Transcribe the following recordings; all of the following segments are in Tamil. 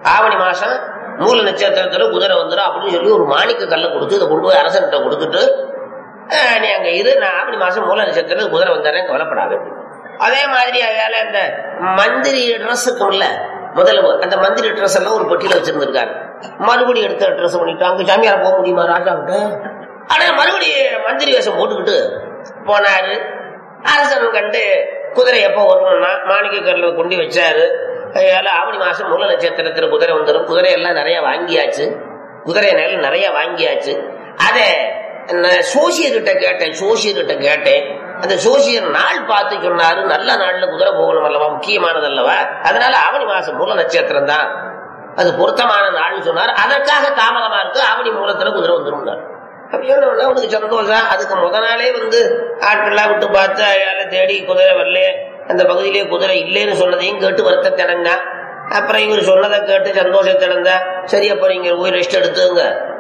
ஆவணி மாசம் மூல நட்சத்திரத்துல குதிரை வந்துடும் அப்படின்னு சொல்லி ஒரு மாணிக்க கல்லை கொடுத்து இதை கொண்டு போய் அரசன்கிட்ட கொடுத்துட்டு அஹ், நீ அங்க இரு நான் ஆவணி மாசம் மூல நட்சத்திரத்துல குதிரை வந்தாரேன் கவலைப்படாது அதே மாதிரி அதால இந்த மந்திரி ட்ரெஸ் இருக்கும்ல முதல்ல அந்த மந்திரி ட்ரெஸ் எல்லாம் ஒரு பெட்டியில வச்சிருந்திருக்காரு மறுபடியும் எடுத்து ட்ரெஸ் பண்ணிட்டு அங்க சாமியார போக முடியுமா ராஜா கிட்ட ஆனா மறுபடியும் மந்திரி வேஷம் போட்டுக்கிட்டு போனாரு அரசன் கண்டு குதிரை எப்போ வரும்னா மாணிக்க கல்ல கொண்டு வச்சாரு அதனால ஆவணி மாசம் மூல நட்சத்திரத்துல குதிரை வந்துடும் குதிரை எல்லாம் நிறைய வாங்கியாச்சு குதிரை நெல் நிறைய வாங்கியாச்சு அதை சோசியர்கிட்ட கேட்டேன் சோசியர்கிட்ட கேட்டேன் அந்த சோசியர் நாள் பார்த்து சொன்னாரு நல்ல நாள்ல குதிரை போகணும் அல்லவா முக்கியமானது அல்லவா அதனால ஆவணி மாசம் மூல நட்சத்திரம் தான் அது பொருத்தமான நாள்னு சொன்னார் அதற்காக தாமதமா இருக்கு ஆவணி மூலத்துல குதிரை வந்துடும் அப்படியே உனக்கு சந்தோஷம் அதுக்கு முத நாளே வந்து ஆட்கள்லாம் விட்டு பார்த்து அயால தேடி குதிரை வரல அந்த பகுதியிலே குதிரை இல்லைன்னு சொன்னதையும் கேட்டு வருத்தத்தை அடைஞ்சான் அப்புறம் இவர் சொன்னதை கேட்டு சந்தோஷத்தை அடைந்தா சரி அப்புறம் இங்க போய் ரெஸ்ட் எடுத்துங்க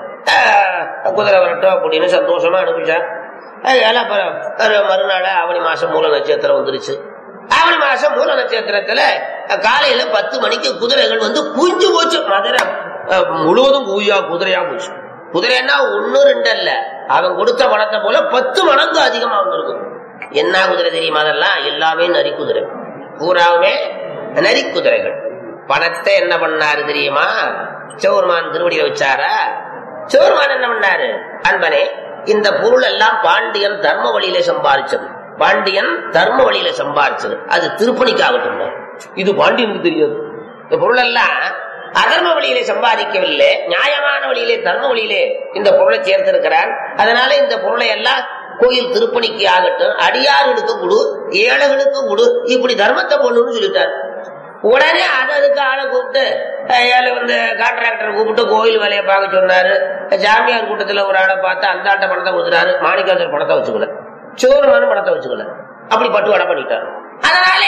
ஆஹ், குதிரை வரட்டும் அப்படின்னு சந்தோஷமா அனுப்பிச்சான் அதனால அப்புறம் ஒரு மறுநாள் ஆவணி மாசம் மூல நட்சத்திரம் வந்துருச்சு ஆவணி மாசம் மூல நட்சத்திரத்துல காலையில பத்து மணிக்கு குதிரைகள் வந்து குஞ்சு போச்சு மதுரை அஹ், முழுவதும் கூயா குதிரையா போச்சு குதிரைன்னா ஒண்ணு ரெண்டு அல்ல அவன் கொடுத்த பணத்தை போல பத்து மடங்கு அதிகமா வந்திருக்கும் என்ன குதிரை தெரியுமா அதெல்லாம் எல்லாமே நரி குதிரை பூராவுமே நரி குதிரைகள் பணத்தை என்ன பண்ணாரு தெரியுமா சௌர்மான் திருவடியில வச்சாரா சௌர்மான் என்ன பண்ணாரு அன்பனே இந்த பொருள் எல்லாம் பாண்டியன் தர்ம வழியில சம்பாதிச்சது பாண்டியன் தர்ம வழியில சம்பாதிச்சது அது திருப்பணிக்காகட்டும் இது பாண்டியனுக்கு தெரியாது இந்த பொருள் எல்லாம் அதர்ம வழியிலே சம்பாதிக்கவில்லை நியாயமான வழியிலே தர்ம வழியிலே இந்த பொருளை சேர்த்திருக்கிறான் அதனால இந்த பொருளை எல்லாம் கோயில் திருப்பணிக்கு ஆகட்டும் அடியார்களுக்கு கொடு ஏழைகளுக்கு கொடு இப்படி தர்மத்தை பண்ணுன்னு சொல்லிட்டார் உடனே அது அதுக்கு ஆளை கூப்பிட்டு அஹ், ஏழை வந்து கான்ட்ராக்டர் கூப்பிட்டு கோயில் வேலையை பார்க்க சொன்னாரு ஜாமியார் கூட்டத்துல ஒரு ஆளை பார்த்து அந்த ஆட்ட பணத்தை கொடுத்துட்டாரு மாணிக்காசர் பணத்தை வச்சுக்கல சோறுமான பணத்தை வச்சுக்கல அப்படி பட்டுவாடை பண்ணிட்டாரு அதனாலே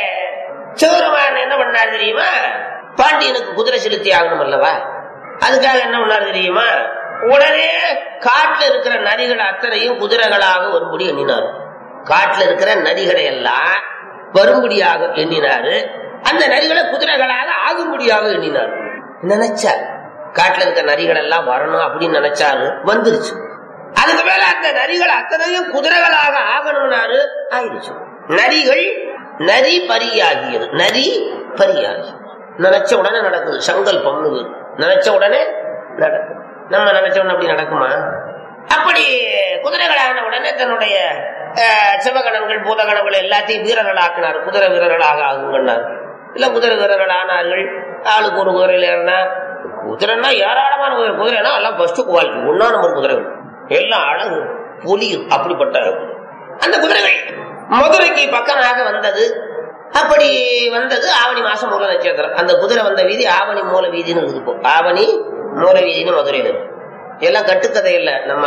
சோறுமான் என்ன பண்ணாரு தெரியுமா பாண்டியனுக்கு குதிரை செலுத்தி ஆகணும் அல்லவா அதுக்காக என்ன பண்ணாரு தெரியுமா உடனே காட்டுல இருக்கிற நரிகள் அத்தனையும் குதிரைகளாக வரும்படி எண்ணினார் காட்டுல இருக்கிற நரிகளை எல்லாம் வரும்படியாக எண்ணினாரு அந்த நரிகளை குதிரைகளாக ஆகும்படியாக எண்ணினார் நினைச்சார் காட்டுல இருக்க நரிகள் எல்லாம் வரணும் அப்படின்னு நினைச்சாரு வந்துருச்சு அதுக்கு மேல அந்த நரிகள் அத்தனையும் குதிரைகளாக ஆகணும்னாரு ஆயிடுச்சு நரிகள் நரி பரியாகியது நரி பரியாகி நினைச்ச உடனே நடக்குது சங்கல்பம்னு நினைச்ச உடனே நடக்குது நம்ம நினைச்ச உடனே அப்படி நடக்குமா அப்படி குதிரைகளான உடனே தன்னுடைய அஹ், சிவகணங்கள் பூதகணங்கள் எல்லாத்தையும் வீரர்களாக்கினார் குதிரை வீரர்களாக ஆகுங்கன்னார் இல்ல குதிரை வீரர்கள் ஆனார்கள் ஆளுக்கு ஒரு குதிரையில இருந்தா குதிரைன்னா ஏராளமான குதிரை குதிரைனா எல்லாம் ஃபர்ஸ்ட் குவாலிட்டி ஒன்னா நம்பர் குதிரைகள் எல்லாம் அழகு புலி அப்படிப்பட்ட அந்த குதிரைகள் மதுரைக்கு பக்கமாக வந்தது அப்படி வந்தது ஆவணி மாசம் மூல நட்சத்திரம் அந்த குதிரை வந்த வீதி ஆவணி மூல வீதின்னு இருக்குது இப்போ ஆவணி மூல வீதின்னு மதுரையில் இருக்கு எல்லாம் கட்டுக்கதை இல்லை நம்ம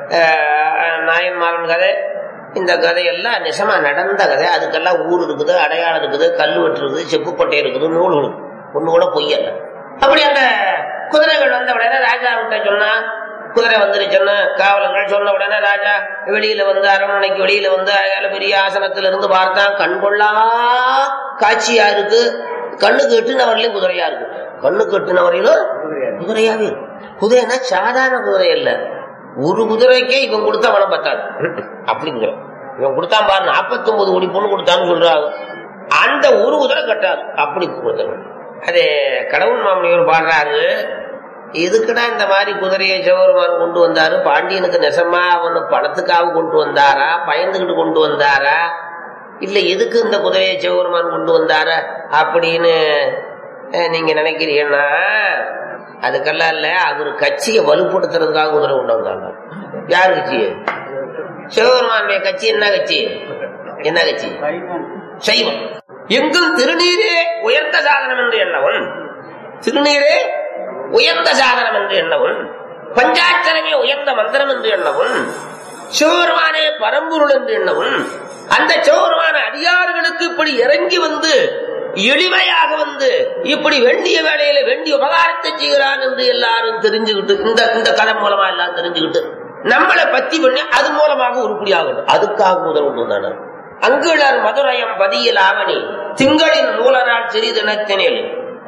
அஹ், நாயன்மாரன் கதை இந்த கதையெல்லாம் நிஜமா நடந்த கதை அதுக்கெல்லாம் ஊர் இருக்குது அடையாளம் இருக்குது கல்வெட்டு இருக்குது செப்புப்பட்டை இருக்குது நூல் இருக்குது ஒண்ணு கூட பொய்யல்ல அப்படி அந்த குதிரைகள் வந்த உடனே ராஜா விட்ட சொன்னா குதிரை வந்துருச்சுன்னு காவலங்கள் சொன்ன உடனே ராஜா வெளியில வந்து அரண்மனைக்கு வெளியில வந்து அயால பெரிய ஆசனத்துல இருந்து பார்த்தான் கண்கொள்ளா காட்சியா இருக்கு கண்ணுக்கு எட்டுனவரையிலும் குதிரையா இருக்கு கண்ணுக்கு எட்டுனவரையிலும் குதிரையாவே இருக்கு குதிரைனா சாதாரண குதிரை இல்ல ஒரு குதிரைக்கே இவன் கொடுத்த பணம் பத்தாது அப்படி குதிரை இவன் கொடுத்தான் பாரு நாற்பத்தி ஒன்பது கோடி பொண்ணு கொடுத்தான்னு சொல்றாங்க அந்த ஒரு குதிரை கட்டாது அப்படி குதிரை அது கடவுள் மாமனியவர் பாடுறாரு எதுக்குடா இந்த மாதிரி குதிரையை சிவபெருமான் கொண்டு வந்தாரு பாண்டியனுக்கு நெசமா அவனு பணத்துக்காக கொண்டு வந்தாரா பயந்துகிட்டு கொண்டு வந்தாரா இல்ல எதுக்கு இந்த குதிரையை சிவபெருமான் கொண்டு வந்தாரா அப்படின்னு அஹ், நீங்க நினைக்கிறீங்கன்னா அதுக்கெல்லாம் இல்ல அவர் கட்சியை வலுப்படுத்துறதுக்காக குதிரை கொண்டு வந்தாங்க யார் கட்சி சிவபெருமானுடைய கட்சி என்ன கட்சி என்ன கட்சி சைவம் எங்கும் திருநீரே உயர்ந்த சாதனம் என்று எண்ணவன் திருநீரே உயர்ந்த சாதனம் என்று எண்ணவன் பஞ்சாட்சரமே உயர்ந்த மந்திரம் என்று எண்ணவன் சிவபெருமானே பரம்பொருள் என்று எண்ணவன் அந்த சிவபெருமான அடியார்களுக்கு இப்படி இறங்கி வந்து எளிமையாக வந்து இப்படி வேண்டிய வேலையில வேண்டிய உபகாரத்தை செய்கிறான் என்று எல்லாரும் தெரிஞ்சுக்கிட்டு இந்த இந்த கதை மூலமா எல்லாம் தெரிஞ்சுக்கிட்டு நம்மளை பத்தி பண்ணி அது மூலமாக உருப்படியாகணும் அதுக்காக உதவி வந்தான அங்குளர் மதுரையம் பதியில் ஆவணி திங்களின் மூல நாள் சிறிதினத்தினில்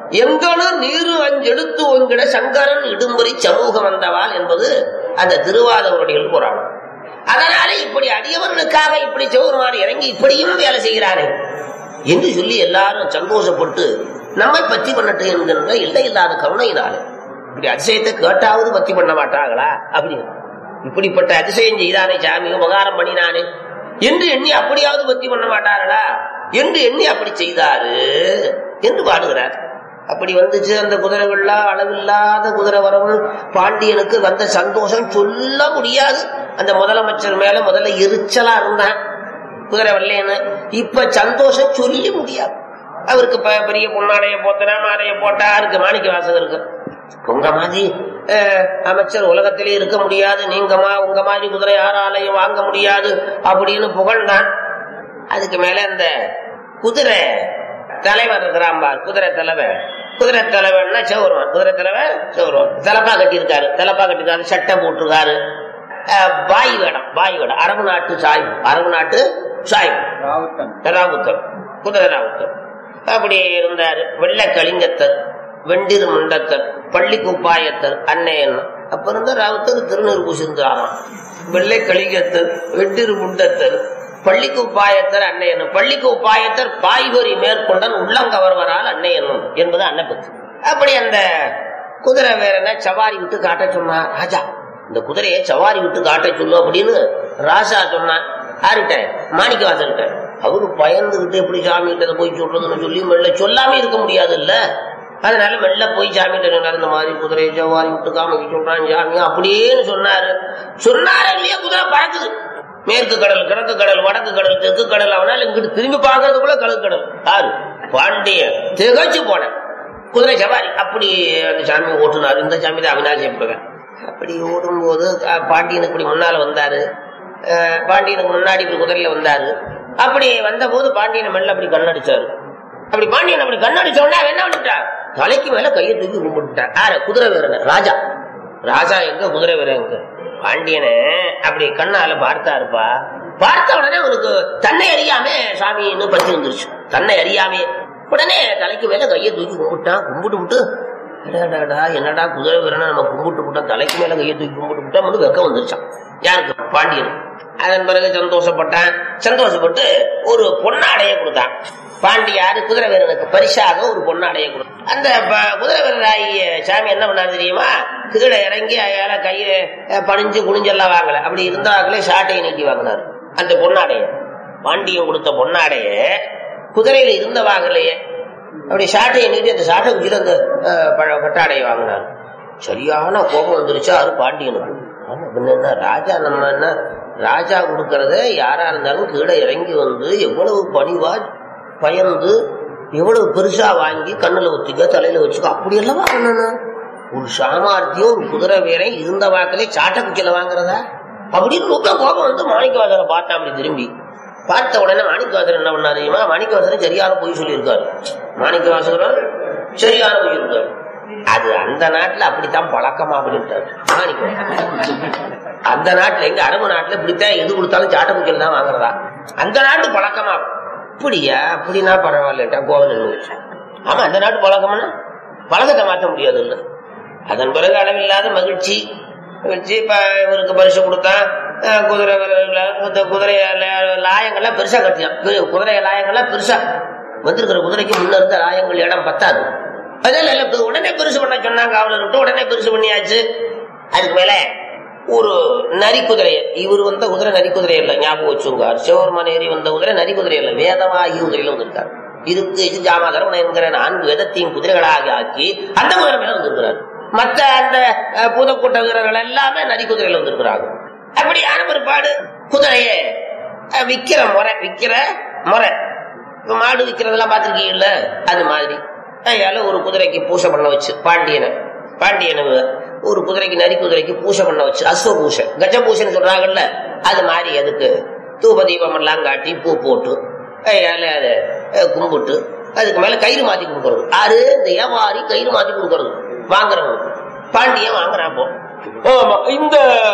எங்கனும் நீரு அஞ்செழுத்து ஒங்கிட சங்கரன் இடும்புரி சமூகம் வந்தவாள் என்பது அந்த திருவாதவருடைய புராணம் அதனால இப்படி அடியவர்களுக்காக இப்படி சிவபெருமான் இறங்கி இப்படியும் வேலை செய்கிறாரே என்று சொல்லி எல்லாரும் சந்தோஷப்பட்டு நம்மை பத்தி பண்ணட்டும் என்கின்ற இல்லை இல்லாத கருணையினாலே இப்படி அதிசயத்தை கேட்டாவது பத்தி பண்ண மாட்டாங்களா அப்படி இப்படிப்பட்ட அதிசயம் செய்தானே சாமி உபகாரம் பண்ணினானே என்று எண்ணி அப்படியாவது பத்தி பண்ண மாட்டார்களா என்று எண்ணி அப்படி செய்தாரு என்று பாடுகிறார் அப்படி வந்துச்சு அந்த குதிரைகள்லாம் அளவில்லாத குதிரை வரவும் பாண்டியனுக்கு வந்த சந்தோஷம் சொல்ல முடியாது அந்த முதலமைச்சர் மேல முதல்ல எரிச்சலா இருந்தான் குதிரை வரலேன்னு இப்ப சந்தோஷம் சொல்லி முடியாது அவருக்கு ப- பெரிய பொன்னாடைய போத்தனா மாலைய போட்டா இருக்கு மாணிக்க வாசகம் இருக்கு உங்க மாதிரி அஹ், அமைச்சர் உலகத்திலே இருக்க முடியாது நீங்கம்மா உங்க மாதிரி குதிரை யாராலையும் வாங்க முடியாது அப்படின்னு புகழ்ந்தான் அதுக்கு மேல அந்த குதிரை தலைவர் இருக்கிறான் பார் குதிரை தலைவர் குதிரை தலைவர்னா செவருவான் குதிரை தலைவர் செவருவான் தலப்பா கட்டியிருக்காரு தலப்பா கட்டிருக்காரு சட்டை போட்டிருக்காரு அஹ், பாய் வேடம் பாய் வேடம் அரபு நாட்டு சாய்வு அரபு நாட்டு சாய்வு ராவுத்தர் குதிரை ராவுத்தர் அப்படி இருந்தாரு வெள்ளை கலிங்கத்தர் வெண்டிரு முண்டத்தர் பள்ளி குப்பாயத்தர் அன்னையன் அப்ப இருந்த ராவுத்தர் திருநீர் பூசிருந்தாராம் வெள்ளை கலிங்கத்தர் வெண்டிரு முண்டத்தர் பள்ளிக்கு உப்பாயத்தர் அன்னையனும் பள்ளிக்கு உப்பாயத்தர் பாய்கொறி மேற்கொண்டன் உள்ளங்கவர்வரால் அன்னையனும் என்பது அன்னபத்து அப்படி அந்த குதிரை வேற என்ன சவாரி விட்டு காட்ட சொன்னா ராஜா இந்த குதிரையை சவாரி விட்டு காட்ட சொல்லு அப்படின்னு ராசா சொன்னான் யாருகிட்ட மாணிக்க வாசல்கிட்ட அவரு பயந்துகிட்டு எப்படி சாமி கிட்ட போய் சொல்றதுன்னு சொல்லி மெல்ல சொல்லாம இருக்க முடியாது இல்ல அதனால மெல்ல போய் சாமி கிட்ட சொன்னாரு இந்த மாதிரி குதிரையை சவாரி விட்டு காமிக்க சொல்றான் சாமி அப்படின்னு சொன்னாரு சொன்னாரு இல்லையா குதிரை பறக்குது மேற்கு கடல் கிழக்கு கடல் வடக்கு கடல் தெற்கு கடல் அவனால இங்கிட்டு திரும்பி பார்க்கறதுக்குள்ள கிழக்கு கடல் யாரு பாண்டிய திகச்சு போன குதிரை சவாரி அப்படி அந்த சாமி ஓட்டுனாரு இந்த சாமி தான் அவினாசி எப்படிங்க அப்படி ஓடும்போது அஹ், பாண்டியனுக்கு இப்படி முன்னால வந்தாரு அஹ், பாண்டியனுக்கு முன்னாடி இப்படி குதிரையில வந்தாரு அப்படி வந்த போது பாண்டியனை மெல்ல அப்படி கண்ணடிச்சாரு அப்படி பாண்டியன் அப்படி கண்ணடிச்ச உடனே அவன் என்ன பண்ணிட்டான் தலைக்கு மேல கையை தூக்கி கும்பிட்டுட்டான் யாரு குதிரை வீரன் ராஜா ராஜா எங்க குதிரை வீரன் எங்க பாண்டியனை அப்படி கண்ணால பார்த்தாருப்பா பார்த்த உடனே அவனுக்கு தன்னை அறியாம சாமின்னு பத்தி வந்துருச்சு தன்னை அறியாமே உடனே தலைக்கு மேல கையை தூக்கி கும்பிட்டான் கும்பிட்டு விட்டு அடடடா, என்னடா குதிரை வீரனை நம்ம கும்பிட்டு விட்டோம் தலைக்கு மேல கையை தூக்கி கும்பிட்டு விட்டோம் வெக்கம் வந்துருச்சான் யாருக்கு பாண்டியன் அதன் பிறகு சந்தோஷப்பட்டான் சந்தோஷப்பட்டு ஒரு பொன்னாடைய கொடுத்தான் பாண்டியாரு குதிரை வீரனுக்கு பரிசாக ஒரு பொன்னாடைய கொடுத்தான் அந்த ப- குதிரை வீரராகிய சாமி என்ன பண்ணாரு தெரியுமா கீழே இறங்கி அயால கையில அஹ், பணிஞ்சு குனிஞ்செல்லாம் வாங்கல அப்படி இருந்தாங்களே சாட்டையை நீட்டி வாங்கினார் அந்த பொன்னாடைய பாண்டியன் கொடுத்த பொன்னாடைய குதிரையில இருந்த வாங்கலையே அப்படி சாட்டையை நீட்டி அந்த சாட்டை குச்சிட்டு அந்த அஹ், பழ- பட்டாடையை வாங்கினார் சரியான கோபம் வந்துருச்சு அது பாண்டியனுக்கு ஆமா, பின்ன என்ன ராஜா நம்ம என்ன ராஜா கொடுக்கறத யாரா இருந்தாலும் கீழே இறங்கி வந்து எவ்வளவு பணிவா பயந்து எவ்வளவு பெருசா வாங்கி கண்ணுல ஒத்திக்க தலையில வச்சுக்க அப்படி எல்லாம் வாங்கணும் ஒரு சாமார்த்தியம் ஒரு குதிரை வீரன் இருந்த வாக்கிலே சாட்டை குச்சியில வாங்குறதா அப்படின்னு ரொம்ப கோபம் வந்து மாணிக்கவாசரை பார்த்தான் அப்படி திரும்பி பார்த்த உடனே மாணிக்கவாசர் என்ன பண்ணாரு தெரியுமா மாணிக்கவாசர் சரியான பொய் சொல்லியிருக்காரு மாணிக்கவாசகர் சரியான பொய் இருக்காரு அது அந்த நாட்டுல அப்படித்தான் பழக்கமா அப்படின்ட்டாரு மாணிக்கவாசகர் அந்த நாட்டுல எங்க அரபு நாட்டுல இப்படித்தான் எது கொடுத்தாலும் சாட்டை குச்சியில தான் வாங்குறதா அந்த நாட்டு பழக்கமா அப்படியா அப்படின்னா பரவாயில்லட்டா கோவம் நின்று போச்சு. ஆமா அந்த நாட்டு பழக்கம்னா பழக்கத்தை மாற்ற முடியாது இல்ல அதன் பிறகு அளவில்லாத மகிழ்ச்சி வச்சு இப்ப இவருக்கு பரிசு கொடுத்தா அஹ், குதிரை வீரர்கள, இந்த குதிரை ல- லாயங்கள்லாம் பெருசா கட்டியான் கு- குதிரை லாயங்கள்லாம் பெருசா வந்திருக்கிற குதிரைக்கு முன்ன இருந்த லாயங்கள் இடம் பத்தாது அதனால இல்ல, இப்ப உடனே பெருசு பண்ண சொன்னாங்க காவலர் விட்டு உடனே பெருசு பண்ணியாச்சு அதுக்கு மேல ஒரு நரி குதிரை இவர் வந்த குதிரை நரி குதிரை இல்ல ஞாபகம் வச்சுங்க சிவபெருமான் ஏறி வந்த குதிரை நரி குதிரை இல்ல வேதமாகி குதிரையில வந்திருக்காரு இதுக்கு இது ஜாமாதரம் என்கிற நான்கு வேதத்தையும் குதிரைகளாக ஆக்கி அந்த குதிரை மேல வந்திருக்கிறார் மத்த அந்த அஹ், பூதக்கூட்ட வீரர்கள் எல்லாமே நரி குதிரையில வந்திருக்கிறாங்க அப்படியான பிற்பாடு குதிரைய அஹ், விக்கிற முறை விக்கிற முறை இப்ப மாடு விக்கிறதெல்லாம் பார்த்திருக்கீங்கல்ல அது மாதிரி அதனால ஒரு குதிரைக்கு பூசை பண்ண வச்சு பாண்டியனை பாண்டியனை ஒரு குதிரைக்கு நரி குதிரைக்கு பூசை பண்ண வச்சு அஸ்வ பூசை கஜ பூசைன்னு சொல்றாங்கல்ல அது மாதிரி அதுக்கு தூப தீபம் எல்லாம் காட்டி பூ போட்டு அதனால அதை அஹ், கும்பிட்டு அதுக்கு மேல கயிறு மாத்தி கொடுக்கறது ஆறு இந்த வியாபாரி கயிறு மாத்தி கொடுக்கறது வாங்குறவங்க பாண்டியன் வாங்குறான் அப்போ ஆமா இந்த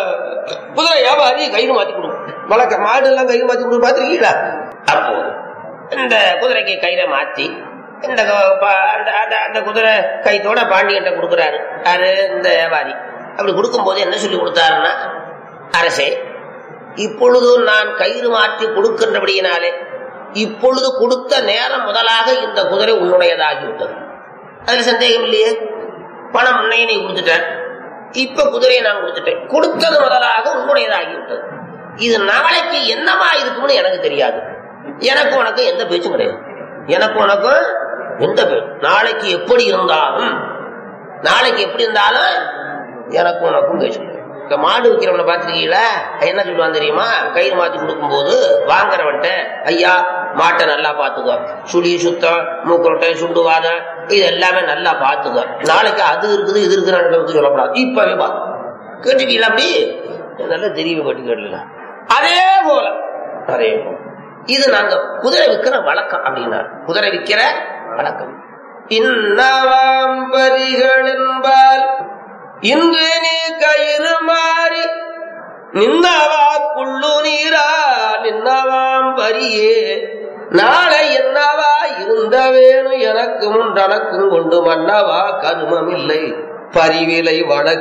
குதிரை வியாபாரி கயிறு மாத்தி கொடுக்கும் வழக்க மாடு எல்லாம் கயிறு மாத்தி கொடுக்க பாத்திருக்கீங்களா அப்போ இந்த குதிரைக்கு கயிறை மாத்தி இந்த க- ப- அந்த அந்த அந்த குதிரை கைத்தோட பாண்டியன்ட்ட கொடுக்குறாரு யாரு இந்த வியாபாரி அப்படி கொடுக்கும்போது என்ன சொல்லி கொடுத்தாருன்னா அரசே இப்பொழுது நான் கயிறு மாற்றி கொடுக்கின்றபடியினாலே இப்பொழுது கொடுத்த நேரம் முதலாக இந்த குதிரை உன்னுடையதாகிவிட்டது அதுல சந்தேகம் இல்லையே பணம் முன்னையே நீ கொடுத்துட்ட இப்ப குதிரையை நான் கொடுத்துட்டேன் கொடுத்தது முதலாக உன்னுடையதாகிவிட்டது இது நாளைக்கு என்னமா இருக்கும்னு எனக்கு தெரியாது எனக்கு உனக்கு எந்த பேச்சும் கிடையாது எனக்கு உனக்கும் எந்த பேர் நாளைக்கு எப்படி இருந்தாலும் நாளைக்கு எப்படி இருந்தாலும் எனக்கு உனக்கும் பேச்சு கிடையாது. இந்த மாடு விற்கிறவனை பார்த்துருக்கீங்களா என்ன சொல்லுவான் தெரியுமா கயிறு மாத்தி கொடுக்கும்போது வாங்குறவன்ட்ட ஐயா மாட்டை நல்லா பாத்துக்க சுழி சுத்தம் மூக்குரட்டை சுண்டுவாதம் இது எல்லாமே நல்லா பாத்துக்க நாளைக்கு அது இருக்குது இது இருக்குன்னு சொல்லக்கூடாது இப்பவே பா கேட்டுக்கீங்களா அப்படி நல்லா தெரியவே பட்டு கேட்டல அதே போல அதே போல இது நாங்க குதிரை விற்கிற வழக்கம் அப்படின்னா குதிரை விற்கிற வழக்கம் இன்னவாம் பரிகள் என்பால் இன்று நீ கயிறு மாறி நின்னவா குள்ளு நீரா நின்னவாம் வரியே நாளை என்னவா இருந்த வேணும் எனக்கும் தனக்கும் கொண்டு மன்னவா கருமமில்லை பரிவிலை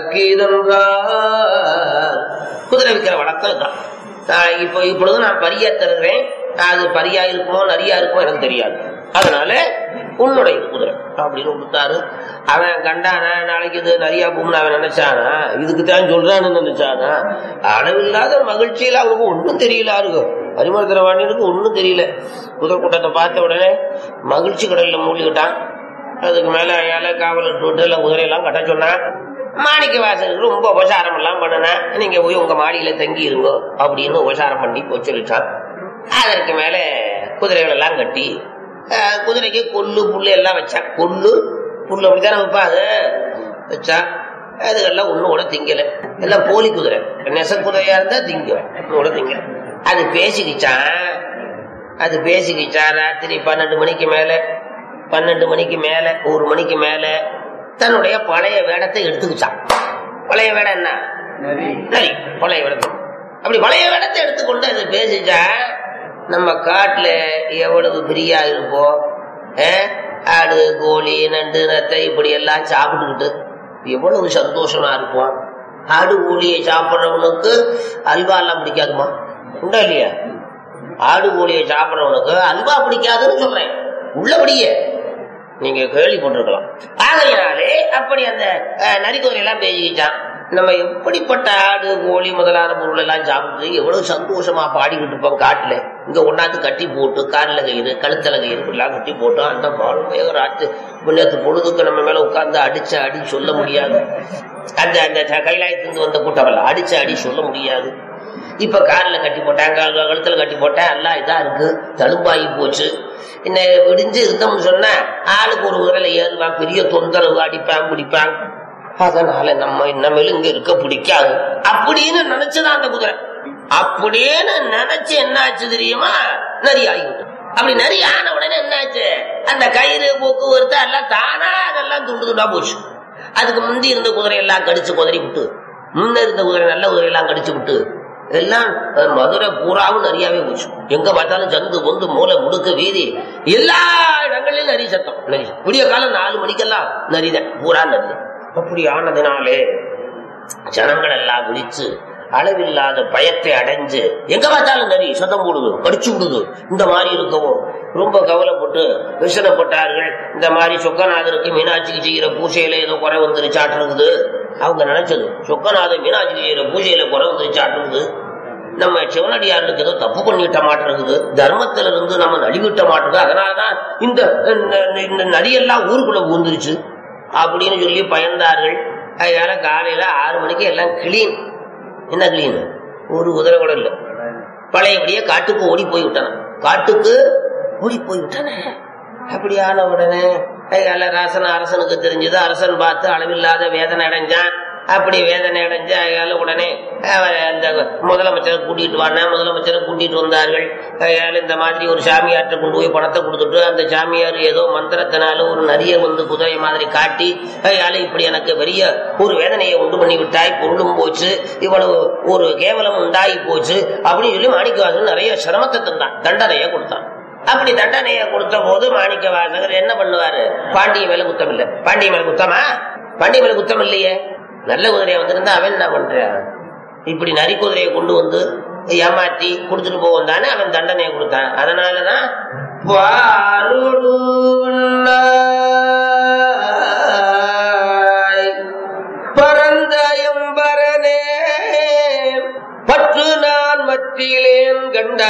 வழக்கீதென்றார் குதிரை விற்கிற வழக்கம் தான் நான் இப்போ இப்பொழுது நான் பரியா தருகிறேன் அது பரியா இருக்குமோ நரியா இருக்குமோ எனக்கு தெரியாது அதனால உன்னுடைய குதிரை அப்படின்னு கொடுத்தாரு அவன் கண்டானா நாளைக்கு இது நிறைய பூம்னு அவன் நினைச்சானா இதுக்கு தான் சொல்றான்னு நினைச்சானா அளவில்லாத மகிழ்ச்சியில அவனுக்கு ஒன்றும் தெரியல இருக்கும் பரிமளத்திர வாணியனுக்கு ஒன்றும் தெரியல குதிரை கூட்டத்தை பார்த்த உடனே மகிழ்ச்சி கடல்ல மூழ்கிட்டான் அதுக்கு மேல ஏழை காவல் விட்டு எல்லாம் குதிரையெல்லாம் கட்ட சொன்னான் மாணிக்க வாசலுக்கு ரொம்ப உபசாரம் எல்லாம் பண்ணினேன் நீங்க போய் உங்க மாடியில தங்கி இருங்க அப்படின்னு உபசாரம் பண்ணி போய் சொல்லிட்டான் அதற்கு மேல குதிரைகள் எல்லாம் கட்டி அஹ், குதிரைக்கு கொல்லு புல்லு எல்லாம் வச்சான் கொல்லு புல்லு அப்படித்தானே வைப்பாங்க வச்சான் அதுக்கெல்லாம் ஒண்ணு கூட திங்கல எல்லாம் போலி குதிரை நெச குதிரையா இருந்தா திங்க ஒண்ணு கூட திங்கல அது பேசிக்கிச்சான் அது பேசிக்கிச்சான் ராத்திரி பன்னெண்டு மணிக்கு மேல பன்னெண்டு மணிக்கு மேல ஒரு மணிக்கு மேல தன்னுடைய பழைய வேடத்தை எடுத்துக்கிச்சான் பழைய வேடம் என்ன சரி பழைய வேடத்தை அப்படி பழைய வேடத்தை எடுத்துக்கொண்டு அது பேசிச்சா நம்ம காட்டுல எவ்வளவு பிரியா இருப்போம் அஹ், ஆடு கோழி நண்டு நத்தை இப்படி எல்லாம் சாப்பிட்டுக்கிட்டு எவ்வளவு சந்தோஷமா இருப்போம் ஆடு கோழியை சாப்பிடுறவனுக்கு அல்வா எல்லாம் பிடிக்காதுமா உண்டா இல்லையா ஆடு கோழியை சாப்பிடுறவனுக்கு அல்வா பிடிக்காதுன்னு சொல்றேன் உள்ளபடியே நீங்க கேள்விப்பட்டிருக்கலாம் ஆகையினாலே அப்படி அந்த அஹ், நரிக்குதிரை எல்லாம் பேசிக்கிச்சான் நம்ம எப்படிப்பட்ட ஆடு கோழி முதலான பொருள் எல்லாம் சாப்பிட்டு எவ்வளவு சந்தோஷமா பாடிக்கிட்டு இருப்போம் காட்டுல இங்க கொண்டாந்து கட்டி போட்டு காலில் கயிறு கழுத்துல கயிறு எல்லாம் கட்டி போட்டு அந்த பாலும் வேக ராத்து நேற்று பொழுதுக்கு நம்ம மேல உட்கார்ந்து அடிச்ச அடி சொல்ல முடியாது அந்த அந்த த- கைலாயத்திலிருந்து வந்த கூட்டமெல்லாம் அடிச்ச அடி சொல்ல முடியாது இப்ப கால்ல கட்டி போட்டாங்க கால் கழுத்துல கட்டி போட்டேன் எல்லாம் இதா இருக்கு தழும்பாகி போச்சு என்ன விடிஞ்சு இருந்தோம்னு சொன்னா ஆளுக்கு ஒரு குதிரையில ஏறுவான் பெரிய தொந்தரவு அடிப்பான் பிடிப்பான் அதனால நம்ம இன்னமேலும் இங்க இருக்க பிடிக்காது அப்படின்னு நினைச்சுதான் அந்த குதிரை அப்படின்னு நினைச்சு என்ன ஆச்சு தெரியுமா நரி ஆகிவிட்டு அப்படி நரி ஆன உடனே என்னாச்சு அந்த கயிறு போக்குவரத்து எல்லாம் தானா அதெல்லாம் துண்டு துண்டா போச்சு அதுக்கு முந்தி இருந்த குதிரை எல்லாம் கடிச்சு குதறி விட்டு முன்ன இருந்த குதிரை நல்ல குதிரை எல்லாம் கடிச்சு விட்டு எல்லாம் அஹ், மதுரை பூராவும் நிறையாவே போச்சு எங்க பார்த்தாலும் சந்து பொந்து மூளை முடுக்கு வீதி எல்லா இடங்களிலும் நரி சத்தம் நரி விடிய காலம் நாலு மணிக்கெல்லாம் நரிதான் பூரா நரி அப்படி ஆனதுனாலே ஜனங்கள் எல்லாம் விழிச்சு அளவில்லாத பயத்தை அடைஞ்சு எங்க பார்த்தாலும் நரி சத்தம் போடுது கடிச்சு விடுது இந்த மாதிரி இருக்கவும் ரொம்ப கவலைப்பட்டு விசனப்பட்டார்கள் இந்த மாதிரி சொக்கநாதருக்கு மீனாட்சிக்கு செய்கிற பூஜையில ஏதோ குறை வந்துருச்சாட்டு இருக்குது அவங்க நினைச்சது சொக்கநாதர் மீனாட்சிக்கு செய்கிற பூஜையில குறை வந்துருச்சாட்டு இருக்குது நம்ம சிவனடியாருக்கு ஏதோ தப்பு பண்ணிட்ட மாட்டிருக்குது தர்மத்துல இருந்து நம்ம நலிவிட்ட மாட்டிருக்கு அதனாலதான் இந்த இந்த- இந்த நரியெல்லாம் ஊருக்குள்ள ஊந்துருச்சு அப்படின்னு சொல்லி பயந்தார்கள் அதனால காலையில ஆறு மணிக்கு எல்லாம் கிளீன் என்ன கிளீன் ஒரு குதிரை கூட இல்லை பழையபடியே காட்டுக்கு ஓடி போய் விட்டான காட்டுக்கு ஓடி போய் விட்டான அப்படியான உடனே அதனால ராசன் அரசனுக்கு தெரிஞ்சது அரசன் பார்த்து அளவில்லாத வேதனை அடைஞ்சான் அப்படி வேதனை அடைஞ்சு அதனால உடனே அவர் அந்த முதலமைச்சரை கூட்டிட்டு வாங்க முதலமைச்சரை கூட்டிட்டு வந்தார்கள் அதனால இந்த மாதிரி ஒரு சாமியார்ட்ட கொண்டு போய் பணத்தை கொடுத்துட்டு அந்த சாமியார் ஏதோ மந்திரத்தினால ஒரு நரிய வந்து குதிரை மாதிரி காட்டி அதனால இப்படி எனக்கு பெரிய ஒரு வேதனையை உண்டு பண்ணி விட்டாய் பொருளும் போச்சு இவ்வளவு ஒரு கேவலம் உண்டாகி போச்சு அப்படின்னு சொல்லி மாணிக்கவாசன் நிறைய சிரமத்தை தந்தான் தண்டனையை கொடுத்தான் அப்படி தண்டனையை கொடுத்த போது மாணிக்க வாசகர் என்ன பண்ணுவாரு பாண்டிய மேல குத்தம் இல்ல பாண்டிய மேல குத்தமா பாண்டிய மேல குத்தம் இல்லையே நல்ல குதிரையை வந்திருந்தா அவன் என்ன பண்றான் இப்படி நரி குதிரையை கொண்டு வந்து ஏமாத்தி கொடுத்துட்டு போவோம் தானே அவன் தண்டனையை கொடுத்தான் அதனாலதான் பாருடு உண்ணாய் பரந்தயம்பரனே பற்று நான் மற்றிலேன்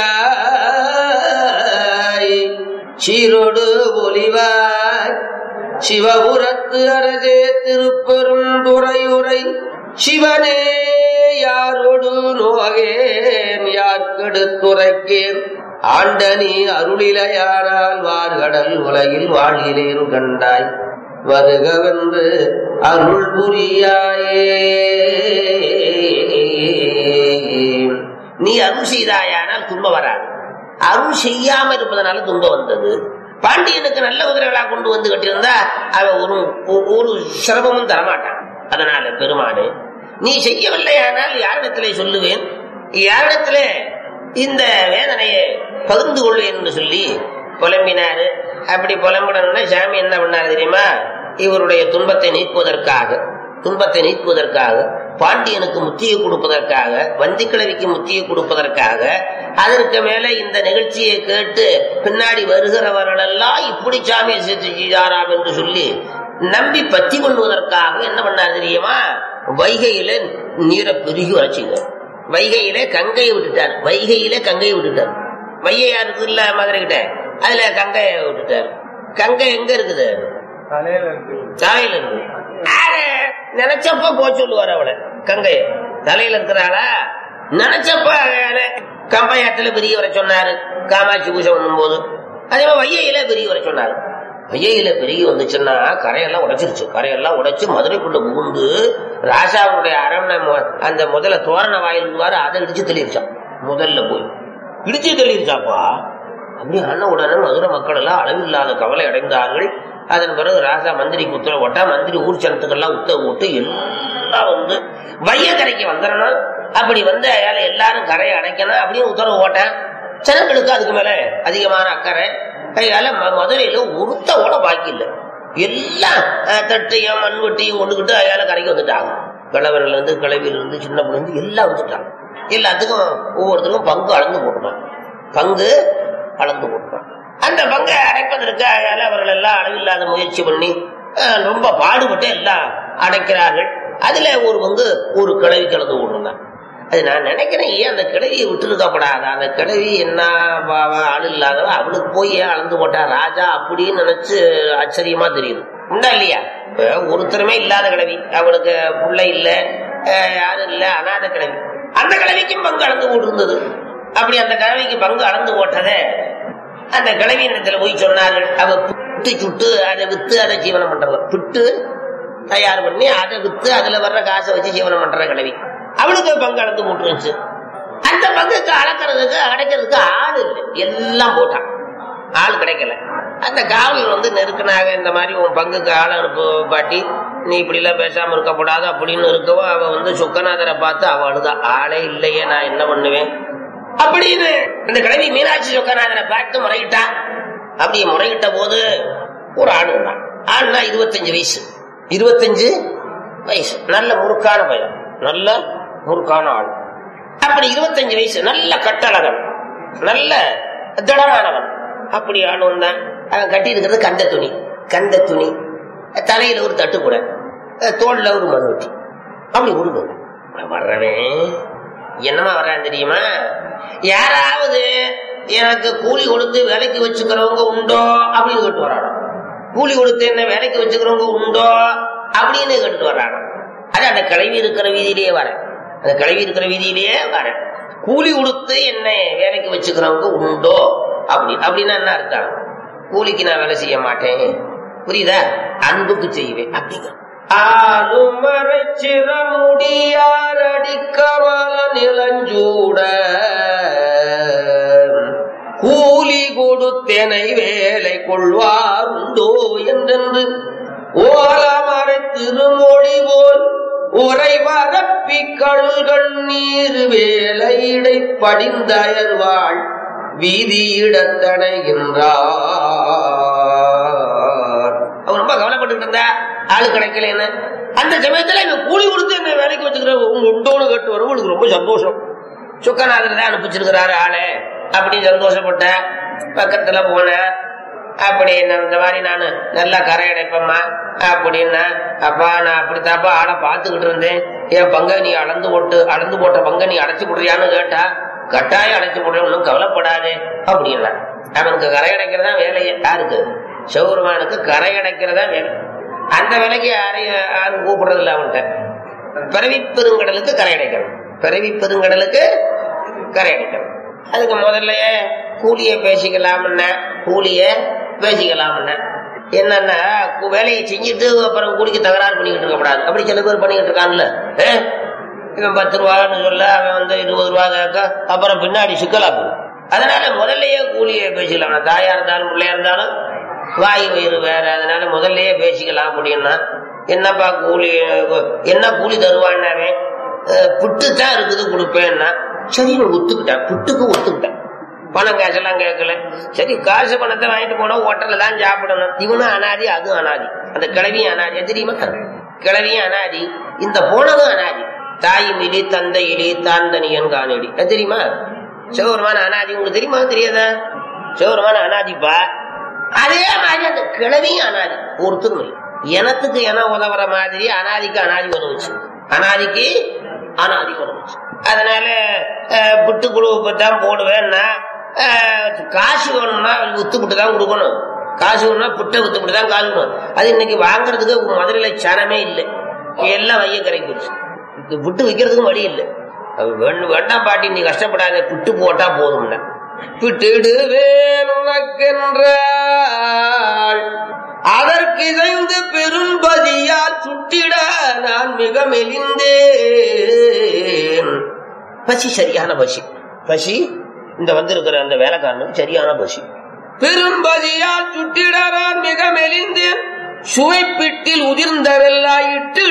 கண்டாய் சீரோடு ஒளிவாய் சிவபுரத்து அரசே திருப்பெரும் துறையுரை சிவனே யாரோடு நோகேன் யார்கெடுத்துரைக்கேன் ஆண்டனி அருளிலையானால் வார்கடல் உலகில் வாழ்கிறேன் கண்டாய் வருகவென்று அருள் புரியாயே நீ அருள் செய்தாயானால் துன்பம் வராது அருள் செய்யாம இருப்பதனால துன்பம் வந்தது பாண்டியனுக்கு நல்ல குதிரைகளா கொண்டு வந்து கட்டியிருந்தா அவன் ஒரு ஒரு சிரமமும் தரமாட்டான் அதனால பெருமானே நீ செய்யவில்லையானால் யாரிடத்திலே சொல்லுவேன் யாரிடத்திலே இந்த வேதனையை பகிர்ந்து கொள்வேன் என்று சொல்லி புலம்பினாரு அப்படி புலம்பிடணும்னா சாமி என்ன பண்ணாரு தெரியுமா இவருடைய துன்பத்தை நீக்குவதற்காக துன்பத்தை நீக்குவதற்காக பாண்டியனுக்கு முத்தியை கொடுப்பதற்காக வந்திக்கிழவிக்கு முத்தியை கொடுப்பதற்காக அதற்கு மேல இந்த நிகழ்ச்சியை கேட்டு பின்னாடி வருகிறவர்களெல்லாம் இப்படி சாமியை சேர்த்து செய்தாராம் என்று சொல்லி நம்பி பத்தி பண்ணுவதற்காக என்ன பண்ணார் தெரியுமா வைகையில நீரை பெருகி வரைச்சிங்க வைகையில கங்கையை விட்டுட்டார் வைகையில கங்கையை விட்டுட்டார் வைகையா இருக்குது இல்ல மதுரை கிட்ட அதுல கங்கையை விட்டுட்டார் கங்கை எங்க இருக்குது தலையில இருக்கு தலையில இருக்கு ஆளு நினைச்சப்ப போ சொல்லுவார் அவளை கங்கைய தலையில இருக்கிறாளா நினைச்சப்ப அவளை கம்பையாத்துல பெரிய வர சொன்னாரு காமாட்சி பூஜை பண்ணும் போது அதே மாதிரி வையையில பெரிய வர சொன்னாரு வையையில பெருகி வந்துச்சுன்னா கரையெல்லாம் உடைச்சிருச்சு கரையெல்லாம் உடைச்சு மதுரைக்குள்ள புகுந்து ராசாவுடைய அரண்மனை மு- அந்த முதல்ல தோரண வாயில் இருவாரு அதை இடிச்சு தெளிச்சான் முதல்ல போய் இடிச்சு தெளிச்சாப்பா அப்படி ஆன உடனே மதுரை மக்கள் எல்லாம் அளவில்லாத கவலை அடைந்தார்கள் அதன் பிறகு ராஜா மந்திரிக்கு உத்தரவு போட்டா மந்திரி ஊர் சனத்துக்கெல்லாம் உத்தரவு போட்டு எல்லாம் வந்து வையக்கரைக்கு வந்துடணும் அப்படி வந்து அயால எல்லாரும் கரையை அடைக்கணும் அப்படின்னு உத்தரவு போட்டேன் ஜனங்களுக்கு அதுக்கு மேல அதிகமான அக்கறை அதனால ம- மதுரையில ஒருத்தவோட பாக்கி இல்லை எல்லாம் அஹ், தட்டையும் மண்வெட்டியும் கொண்டுகிட்டு அயால கரைக்கு வந்துட்டாங்க கிழவரில இருந்து கிழவியில இருந்து சின்ன பிள்ளை இருந்து எல்லாம் வந்துட்டாங்க எல்லாத்துக்கும் ஒவ்வொருத்தருக்கும் பங்கு அளந்து போட்டுருவாங்க பங்கு அளந்து போட்டுருவாங்க அந்த பங்கை அடைப்பதற்கு அயால அவர்கள் எல்லாம் அளவில்லாத முயற்சி பண்ணி அஹ், ரொம்ப பாடுபட்டு எல்லாம் அடைக்கிறார்கள் அதுல ஒரு பங்கு ஒரு கிழவி கலந்து போட்டுருந்தாங்க அது நான் நினைக்கிறேன் ஏன் அந்த கிழவியை விட்டுருக்கப்படாதா அந்த கிழவி என்ன பாவ ஆள் இல்லாதவ அவளுக்கு போய் ஏன் அளந்து போட்டா ராஜா அப்படின்னு நினைச்சு ஆச்சரியமா தெரியுது உண்டா இல்லையா இப்ப ஒருத்தருமே இல்லாத கிழவி அவளுக்கு பிள்ளை இல்ல அஹ், யாரும் இல்ல அனாத கிழவி அந்த கிழவிக்கும் பங்கு அளந்து போட்டிருந்தது அப்படி அந்த கிழவிக்கு பங்கு அளந்து போட்டதை அந்த கிழவி இடத்துல போய் சொன்னார்கள் அவ பிட்டு சுட்டு அதை வித்து அதை ஜீவனம் பண்றவ பிட்டு தயார் பண்ணி அதை வித்து அதுல வர்ற காசை வச்சு ஜீவனம் பண்ற கிழவி அவளுக்கு பங்கு அளந்து போட்டுருந்துச்சு அந்த பங்குக்கு அளக்கிறதுக்கு அடைக்கிறதுக்கு ஆள் இல்லை எல்லாம் போட்டான் ஆள் கிடைக்கல அந்த காவல் வந்து நெருக்கினாக இந்த மாதிரி உன் பங்குக்கு ஆள் அனுப்பு பாட்டி நீ இப்படி எல்லாம் பேசாம இருக்கக்கூடாது அப்படின்னு இருக்கவும் அவ வந்து சுக்கநாதரை பார்த்து அவ அழுதா ஆளே இல்லையே நான் என்ன பண்ணுவேன் அப்படின்னு அந்த கிழவி மீனாட்சி சொக்கநாதனை பார்த்து முறையிட்டா அப்படி முறையிட்ட போது ஒரு ஆண் இருந்தான் ஆண்னா இருபத்தஞ்சு வயசு இருபத்தஞ்சு வயசு நல்ல முறுக்கான பையன் நல்ல முறுக்கான ஆள் அப்படி இருபத்தஞ்சு வயசு நல்ல கட்டழகன் நல்ல திடமானவன் அப்படி ஆள் வந்தான் அவன் கட்டி இருக்கிறது கந்த துணி கந்த துணி தலையில ஒரு தட்டு கூட தோல்ல ஒரு மண்வெட்டி அப்படி உருவம் வர்றவன் என்னமா வர்றான் தெரியுமா யாராவது எனக்கு கூலி கொடுத்து வேலைக்கு வச்சுக்கிறவங்க உண்டோ அப்படின்னு கேட்டு வரானோ கூலி கொடுத்து என்ன வேலைக்கு வச்சுக்கிறவங்க உண்டோ அப்படின்னு கேட்டு வர்றானோ அது அந்த கிளவி இருக்கிற வீதியிலேயே வரேன் அந்த கிளவி இருக்கிற வீதியிலேயே வரேன் கூலி கொடுத்து என்ன வேலைக்கு வச்சுக்கிறவங்க உண்டோ அப்படி அப்படின்னா என்ன அர்த்தம் கூலிக்கு நான் வேலை செய்ய மாட்டேன் புரியுதா அன்புக்கு செய்வேன் அப்படிங்க ஆளுமறை சிறமுடியார் அடிக்கமல நிலஞ்சூட கூலி கொடுத்தெனை வேலை கொள்வார் உண்டோ என்றென்று ஓலமறை திருமொழி போல் உரை பரப்பி கழுகள் நீர் வேலையிடை படிந்தயர்வாள் வீதியிடத்தடைகின்றார் அவன் ரொம்ப கவலைப்பட்டு இருந்தா ஆளு கிடைக்கலன்னு அந்த சமயத்துல இவன் கூலி கொடுத்து என்ன வேலைக்கு வச்சுக்கிற உங்க உண்டோடு கட்டு வரும் உங்களுக்கு ரொம்ப சந்தோஷம் சுக்கநாதர் தான் அனுப்பிச்சிருக்கிறாரு ஆளு அப்படின்னு சந்தோஷப்பட்ட பக்கத்துல போனேன் அப்படி நான் இந்த மாதிரி நான் நல்லா கரை அடைப்பேம்மா அப்படின்னா அப்பா நான் அப்படித்தாப்பா ஆளை பார்த்துக்கிட்டு இருந்தேன் என் பங்கை நீ அளந்து போட்டு அளந்து போட்ட பங்கை நீ அடைச்சு போடுறியான்னு கேட்டா கட்டாயம் அடைச்சு போடுறேன் ஒன்றும் கவலைப்படாதே அப்படின்னா அவனுக்கு கரை அடைக்கிறதா வேலையை யாருக்கு சிவபெருமானுக்கு கரை அடைக்கிறதா வேலை அந்த வேலைக்கு யாரையும் யாரும் கூப்பிடுறது இல்லை அவன்கிட்ட பிறவி பெருங்கடலுக்கு கரை அடைக்கணும் பிறவி பெருங்கடலுக்கு கரை அடைக்கணும் அதுக்கு முதல்லயே கூலிய பேசிக்கலாம்னா கூலிய பேசிக்கலாம்னா என்னன்னா கு- வேலையை செஞ்சுட்டு அப்புறம் கூலிக்கு தகராறு பண்ணிக்கிட்டு இருக்க கூடாது அப்படி சில பேர் பண்ணிக்கிட்டு இருக்கான்ல ஏ? இவன் பத்து ரூபான்னு சொல்ல அவன் வந்து இருபது ரூபா கேட்க அப்புறம் பின்னாடி சிக்கலா போகும் அதனால முதல்லயே கூலியை பேசிக்கலாம் தாயா இருந்தாலும் பிள்ளையா இருந்தாலும் வாய் வயிறு வேற அதனால முதல்லயே பேசிக்கலாம் அப்படின்னா என்னப்பா கூலி என்ன கூலி தருவான்னு அவன் அஹ், புட்டு தான் இருக்குது கொடுப்பேன்னா சரின்னு ஒத்துக்கிட்டேன் புட்டுக்கு ஒத்துக்கிட்டேன் பணம் காசெல்லாம் கேட்கல சரி காசு பணத்தை வாங்கிட்டு போனா ஹோட்டல்ல தான் சாப்பிடணும் இவனும் அனாதி அதுவும் அனாதி அந்த கிழவியும் அனாதி அது தெரியுமா கிழவியும் அனாதி இந்த போனதும் அனாதி தாயும் இலி தந்தை இலி தாந்தனியன் காணடி அது தெரியுமா சிவபெருமான அனாதி உங்களுக்கு தெரியுமா தெரியாதா சிவபெருமான அனாதிப்பா அதே மாதிரி அந்த கிழவியும் அனாதி ஒருத்தரும் இல்லை எனத்துக்கு என உதவுற மாதிரி அனாதிக்கு அனாதி உதவுச்சு அனாதிக்கு அனாதி உதவுச்சு அதனால அஹ், புட்டு குழுவை தான் போடுவேன்னா அஹ், காசு வேணும்னா வித்துப்பிட்டு தான் கொடுக்கணும் காசு வேணும்னா புட்டை வித்துப்பிட்டு தான் காசு வேணும் அது இன்னைக்கு வாங்குறதுக்கு மதுரையில சனமே இல்லை எல்லாம் வைய கரைக்கு போச்சு இது புட்டு விற்கிறதுக்கும் வழி இல்லை அது வேண்டு- வேண்டாம் பாட்டி நீ கஷ்டப்படாத புட்டு போட்டா போதும்ல பிட்டிடுவேன் உனக்கென்றாள் அதற்கு இசைந்து பெரும்பதியால் சுட்டிட நான் மிக மெலிந்தேன் பசி சரியான பசி பசி இந்த வந்திருக்கிற அந்த வேலைக்காரனுக்கு சரியான பசி பெரும்பதியால் சுட்டிட நான் மிக மெலிந்தேன் சுவைப்பிட்டில் உதிர்ந்தவெல்லாம்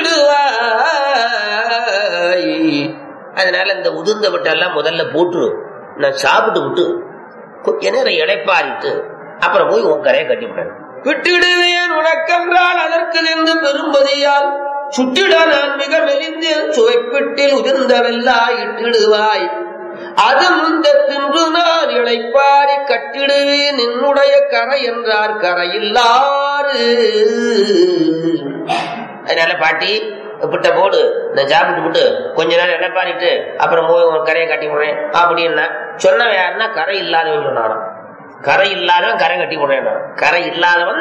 இட்டிடுவாய் அதனால இந்த உதிர்ந்த விட்டெல்லாம் முதல்ல போட்டுரு நான் சாப்பிட்டு விட்டு கொஞ்ச நேரம் இடைப்பாரிட்டு அப்புறம் போய் உன் கரையை கட்டி விடணும் விட்டுடுவேன் உனக்கென்றால் அதற்கு நின்று பெரும்பதியால் சுட்டிட நான் மிக மெலிந்தேன் சுவைப்பிட்டில் உதிர்ந்தவெல்லா இட்டிடுவாய் அது முந்த தின்று நான் இழைப்பாரி கட்டிடுவேன் என்னுடைய கரை என்றார் கரையில்லாறு அதனால பாட்டி பிட்ட போடு நான் சாப்பிட்டு விட்டு கொஞ்ச நேரம் இடைப்பாரிட்டு அப்புறம் போய் உன் கரையை கட்டி விடுறேன் அப்படின்னா சொன்னவன் யாருன்னா கரை இல்லாதவன் சொன்னானாம் கரை இல்லாதவன் கரை கட்டி விடுறேன் கரை இல்லாதவன்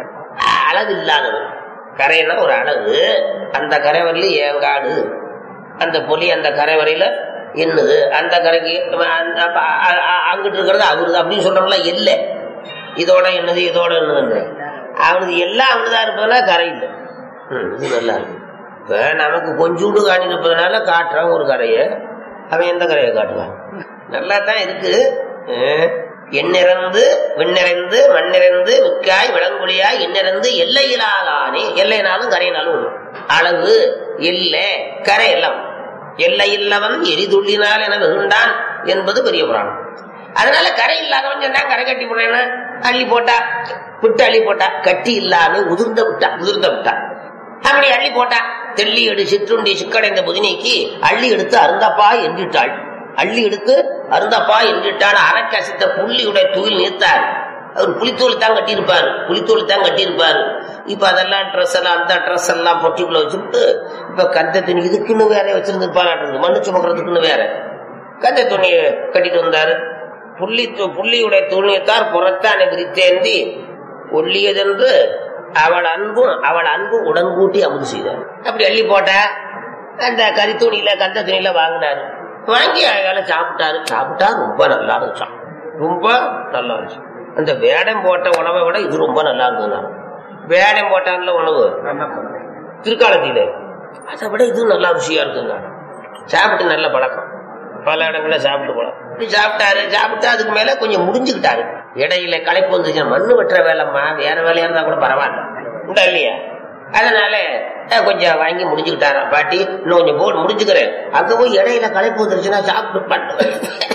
அளவு இல்லாதவன் கரைன்னா ஒரு அளவு அந்த கரை வரல ஏங்காடு அந்த புலி அந்த கரை வரையில என்னது அந்த கரைக்கு அந்த- அப்ப அ- அ- அங்கிட்டு இருக்கிறது அவருது அப்படின்னு சொல்றோம்ல இல்லை இதோட என்னது இதோட என்னது அவனுக்கு எல்லாம் அவனுதான் இருப்பதுனா கரை இல்லை ம், இது நல்லா இருக்கு இப்ப நமக்கு கொஞ்சோண்டு காணி இருப்பதனால காட்டுறான் ஒரு கரையை அவன் எந்த கரையை காட்டுவான் நல்லா தான் இருக்கு அஹ், எண்ணிறந்து விண்ணிறந்து மண்ணிறந்து மிக்காய் விளங்குழியாய் எண்ணிறந்து எல்லையிலாதானே எல்லைனாலும் கரையினாலும் ஒண்ணு. அளவு எல்லை கரை எல்லாம் எல்லை இல்லவன் எரிதுள்ளினால் என வெகுண்டான் என்பது பெரிய புராணம் அதனால கரை இல்லாதவன் சொன்னா கரை கட்டி போடுறேன்னா அள்ளி போட்டா விட்டு அள்ளி போட்டா கட்டி இல்லாம உதிர்ந்த விட்டா உதிர்ந்த விட்டா அப்படி அள்ளி போட்டா தெள்ளி எடு சிற்றுண்டி சிக்கடைந்த புதினைக்கு அள்ளி எடுத்து அருந்தப்பா என்றிட்டாள் அள்ளி எடுத்து அருந்தப்பா என்றிட்டாள் அரைக்கசித்த புள்ளியுடைய துயில் நீர்த்தார் அவர் புளித்தோல் தான் கட்டியிருப்பாரு புளித்தோல் தான் கட்டியிருப்பாரு இப்ப அதெல்லாம் ட்ரெஸ் எல்லாம் அந்த ட்ரெஸ் எல்லாம் பொட்டிக்குள்ள வச்சுட்டு இப்ப கந்த துணி இதுக்குன்னு வேற வச்சிருந்துருப்பாரு மண்ணு சுமக்கிறதுக்குன்னு வேற கந்த துணியை கட்டிட்டு வந்தாரு புள்ளி து- புள்ளியுடைய துணியத்தார் புறத்தானே விரித்தேந்தி ஒல்லியதென்று அவள் அன்பும் அவள் அன்பு உடன்கூட்டி அமுது செய்தார் அப்படி அள்ளி போட்டா அந்த கறி துணியில கந்த துணியில வாங்கினாரு வாங்கி அழகால சாப்பிட்டாரு சாப்பிட்டா ரொம்ப நல்லா இருந்துச்சான் ரொம்ப நல்லா இருந்துச்சு அந்த வேடம் போட்ட உணவை விட இது ரொம்ப நல்லா இருந்தது வேடம் போட்டான்ல உணவு திருக்காலத்தில அதை விட இது நல்லா ருசியா இருக்குங்க சாப்பிட்டு நல்ல பழக்கம் பல இடங்கள்ல சாப்பிட்டு போலாம் இப்படி சாப்பிட்டாரு சாப்பிட்டு அதுக்கு மேல கொஞ்சம் முடிஞ்சுக்கிட்டாரு இடையில களைப்பு வந்துச்சு மண்ணு வெட்டுற வேலைம்மா வேற வேலையா இருந்தா கூட பரவாயில்ல உண்டா இல்லையா அதனால அஹ், கொஞ்சம் வாங்கி முடிஞ்சுக்கிட்டாரா பாட்டி இன்னும் கொஞ்சம் போட்டு முடிஞ்சுக்கிறேன் அங்க போய் இடையில களைப்பு வந்துருச்சுன்னா சாப்பிட்டு பண்ணு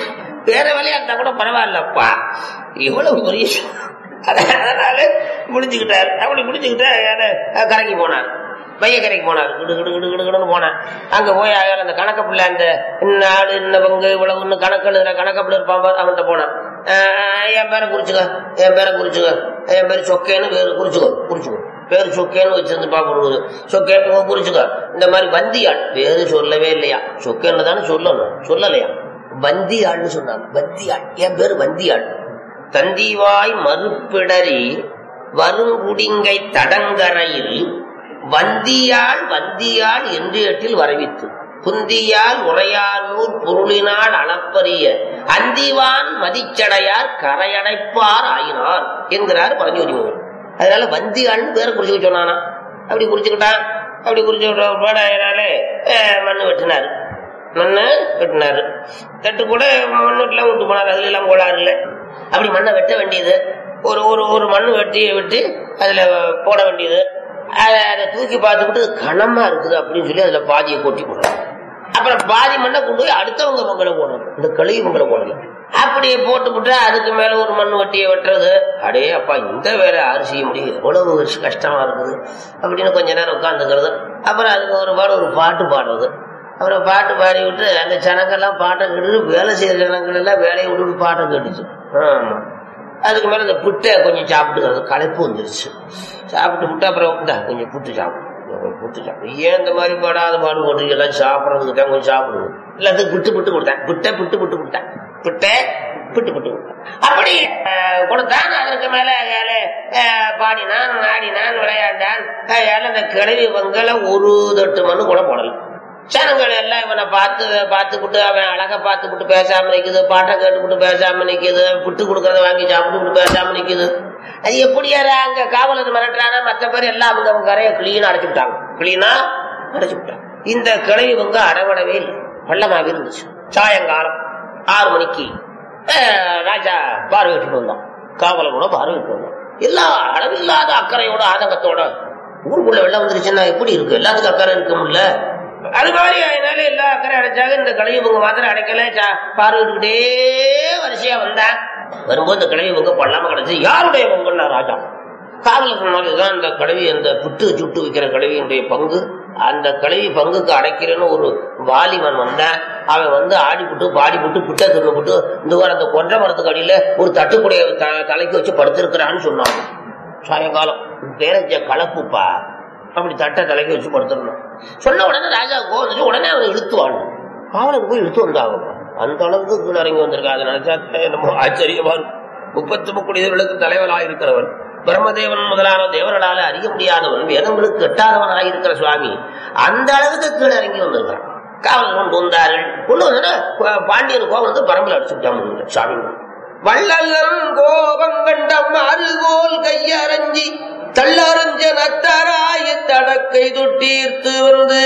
வேற வேலையா இருந்தா கூட பரவாயில்லப்பா எவ்வளவு பெரிய விஷயம். அத- அதனால முடிச்சுக்கிட்டாரு அப்படி முடிச்சுக்கிட்டு அஹ், கரைக்கு போனார் பைய கரைக்கு போனார் கிடு கிடு கிடு கிடு கிடுன்னு போனான் அங்க போய் அயால அந்த கணக்க பிள்ளை அந்த நாடு இன்ன பங்கு இவ்வளவு இன்னும் கணக்கு எழுதுற கணக்க பிள்ளை இருப்பான் பாரு, அவன்கிட்ட போனான் அஹ், என் பேரை குறிச்சுக்க என் பேரை குறிச்சுக்க என் பேரு சொக்கேன்னு பேரு குறிச்சுக்கோ குறிச்சுக்கோ பேரு சொக்கேன்னு வச்சிருந்து பாக்குறது சொக்கேன்னு குறிச்சுக்க இந்த மாதிரி வந்தியாள் பேரு சொல்லவே இல்லையா சொக்கேன்னு தானே சொல்லணும் சொல்லலையா வந்தியாள்னு சொன்னாங்க வந்தியாள் என் பேரு வந்தியாள் தந்திவாய் மறுப்பிடரி வருங்குடிங்கை தடங்கரையில் வந்தியாள் வந்தியாள் என்று எட்டில் வரவித்து புந்தியால் உரையானூர் பொருளினால் அளப்பரிய அந்திவான் மதிச்சடையார் கரையடைப்பார் ஆயினார் என்கிறார் பரஞ்சோதி முகன் அதனால வந்தியாள்னு பேரை குறிச்சுக்க சொன்னானா அப்படி குறிச்சுக்கிட்டான் அப்படி குறிச்சு பேடாயினாலே மண்ணு வெட்டினாரு மண்ணை வெட்டினாரு தட்டு கூட மண்ணு விட்டு போனார் அதுல எல்லாம் கோளாறு இல்லை அப்படி மண்ணை வெட்ட வேண்டியது ஒரு ஒரு ஒரு மண்ணு வெட்டி விட்டு அதுல போட வேண்டியது அதை அதை தூக்கி பார்த்துக்கிட்டு இது கனமா இருக்குது அப்படின்னு சொல்லி அதுல பாதியை கொட்டி போடணும் அப்புறம் பாதி மண்ணை கொண்டு போய் அடுத்தவங்க பொங்கலை போடணும் இந்த கழுவி பொங்கலை போடணும் அப்படியே போட்டு விட்டு அதுக்கு மேல ஒரு மண் வட்டியை வெட்டுறது அடே அப்பா இந்த வேலை யாரு செய்ய முடியும் எவ்வளவு கஷ்டமா இருக்குது அப்படின்னு கொஞ்ச நேரம் உட்காந்துக்கிறது அப்புறம் அதுக்கு ஒரு பாடு ஒரு பாட்டு பாடுறது அப்புறம் பாட்டு பாடி விட்டு அந்த ஜனங்கள்லாம் பாட்டை கேட்டு வேலை செய்யற ஜனங்கள் எல்லாம் வேலையை விட்டு பாட்டை கேட்டுச்சு ஆமா அதுக்கு மேல இந்த புட்டை கொஞ்சம் சாப்பிட்டு களைப்பு வந்துருச்சு சாப்பிட்டு விட்டு அப்புறம் இந்தா கொஞ்சம் புட்டு சாப்பிடு கொஞ்சம் புட்டு சாப்பிடு ஏன் இந்த மாதிரி பாடாத பாடு போட்டு எல்லாம் சாப்பிட்றதுக்கு தான் கொஞ்சம் சாப்பிடுவோம் எல்லாத்துக்கும் விட்டு விட்டு கொடுத்தேன் புட்டை விட்டு விட்டு கொடுத்தேன் புட்டை விட்டு விட்டு கொடுத்தேன் அப்படி அஹ், கொடுத்தான் அதற்கு மேல ஏழை, அஹ், பாடினான் ஆடினான் விளையாண்டான் ஏழை இந்த கிழவி வங்கல ஒரு தட்டு மண்ணு கூட போடல ஜனங்கள் எல்லாம் இவனை பார்த்து பார்த்துக்கிட்டு அவன் அழகா பார்த்துக்கிட்டு பேசாம நிக்குது பாட்டை கேட்டுக்கிட்டு பேசாம நிக்குது புட்டு கொடுக்கறத வாங்கி சாப்பிட்டுக்கிட்டு பேசாம நிக்குது அது எப்படியாரா அங்க காவலர் மிரட்டுறானா மத்த பேர் எல்லாம் அவங்க அவங்க கரையை கிளீனா அடைச்சு விட்டாங்க கிளீனா அடைச்சு விட்டாங்க இந்த கிளவி இவங்க அடவடவே இல்லை பள்ளமாவே இருந்துச்சு சாயங்காலம் ஆறு மணிக்கு அஹ், ராஜா பார்வையிட்டு வந்தான் காவலர் கூட பார்வையிட்டு வந்தான் எல்லா அளவில்லாத அக்கறையோட ஆதங்கத்தோட ஊருக்குள்ள வெள்ளம் வந்துருச்சுன்னா எப்படி இருக்கு எல்லாத்துக்கும் அக்கறை இருக்கும்ல அது மாதிரி அதனால எல்லா அக்கறை அடைச்சாங்க இந்த கழுவி பொங்க மாத்திரம் அடைக்கல சா- பார்வையிட்டுக்கிட்டே வரிசையா வந்தா வரும்போது இந்த கழுவி பொங்க பல்லாம கிடைச்சு யாருடைய பொங்கல்னா ராஜா காவலர் சொன்னாலும் இதுதான் இந்த கழுவி அந்த புட்டு சுட்டு வைக்கிற கழுவியினுடைய பங்கு அந்த கழுவி பங்குக்கு அடைக்கிறேன்னு ஒரு வாலிபன் வந்தான் அவன் வந்து ஆடி புட்டு பாடி புட்டு புட்டை தின்னு புட்டு இந்த வாரம் அந்த கொன்ற மரத்துக்கு அடியில ஒரு தட்டுக்குடைய த- தலைக்கு வச்சு படுத்திருக்கிறான்னு சொன்னாங்க சாயங்காலம் பேரஞ்ச கலப்புப்பா அப்படி தட்டை தலைக்கு வச்சு படுத்துடணும் சொன்ன உடனே ராஜா கோவம் வந்துச்சு உடனே அவனை இழுத்துவான் காவலுக்கு போய் இழுத்து வந்தாங்க அந்த அளவுக்கு கீழே இறங்கி வந்திருக்கா அதை நினைச்சா என்னமோ ஆச்சரியமா இருக்கும். முப்பத்து முக்குடிதர்களுக்கு தலைவராக இருக்கிறவன் பிரம்மதேவன் முதலான தேவர்களால அறிய முடியாதவன் வேதங்களுக்கு எட்டாதவனாயிருக்கிற சுவாமி அந்த அளவுக்கு கீழே இறங்கி வந்திருக்கிறான் காவல் கொண்டு வந்தார்கள் கொண்டு வந்தா பாண்டியன் கோவம் வந்து பரம்பல் அடிச்சுட்டாங்க சாமி வள்ளலன் கோபம் கண்ட மாறுகோல் கையரஞ்சி தள்ளரஞ்ச நத்தராய தடக்கை தொட்டீர்த்து வந்து